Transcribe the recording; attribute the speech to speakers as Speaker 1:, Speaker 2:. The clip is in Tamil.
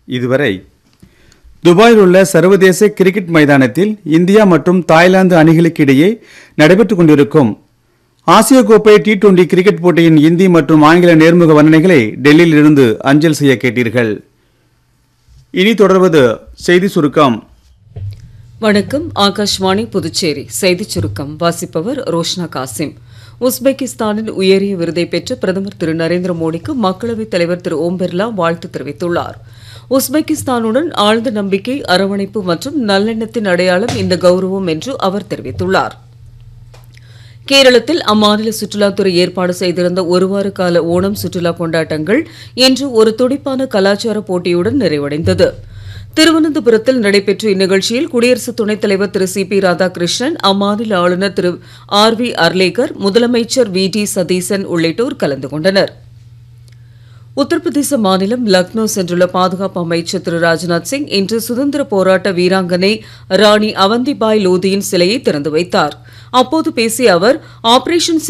Speaker 1: இதுவரை துபாயில் உள்ள சர்வதேச கிரிக்கெட் மைதானத்தில் இந்தியா மற்றும் தாய்லாந்து அணிகளுக்கு இடையே நடைபெற்றுக் கொண்டிருக்கும் ஆசிய கோப்பை டி டுவெண்டி கிரிக்கெட் போட்டியின் இந்தி மற்றும் ஆங்கில நேர்முக வர்ணனைகளை டெல்லியில் இருந்து அஞ்சல் செய்ய கேட்டீர்கள் இனி தொடர்வது செய்தி சுருக்கம்
Speaker 2: வணக்கம் ஆகாஷ்வாணி புதுச்சேரி செய்திச் சுருக்கம் வாசிப்பவர் ரோஷ்னா காசிம் உஸ்பெகிஸ்தானின் உயரிய விருதை பெற்ற பிரதமர் திரு நரேந்திர மோடிக்கு மக்களவைத் தலைவர் திரு ஓம் பிர்லா வாழ்த்து தெரிவித்துள்ளார் உஸ்பெகிஸ்தானுடன் ஆழ்ந்த நம்பிக்கை அரவணைப்பு மற்றும் நல்லெண்ணத்தின் அடையாளம் இந்த கௌரவம் என்று அவர் தெரிவித்துள்ளார் கேரளத்தில் அம்மாநில சுற்றுலாத்துறை ஏற்பாடு செய்திருந்த ஒருவார கால ஓணம் சுற்றுலா கொண்டாட்டங்கள் இன்று ஒரு துடிப்பான கலாச்சார போட்டியுடன் நிறைவடைந்தது திருவனந்தபுரத்தில் நடைபெற்ற இந்நிகழ்ச்சியில் குடியரசு துணைத் தலைவர் திரு சி பி ராதாகிருஷ்ணன் அம்மாநில ஆளுநர் திரு ஆர் வி அர்லேகர் முதலமைச்சர் வி டி சதீசன் உள்ளிட்டோர் கலந்து கொண்டனர் உத்தரப்பிரதேச மாநிலம் லக்னோ சென்றுள்ள பாதுகாப்பு அமைச்சர் திரு ராஜ்நாத் சிங் இன்று சுதந்திர போராட்ட வீராங்கனை ராணி அவந்திபாய் லோதியின் சிலையை திறந்து வைத்தார் அப்போது பேசிய அவர் ஆபரேஷன்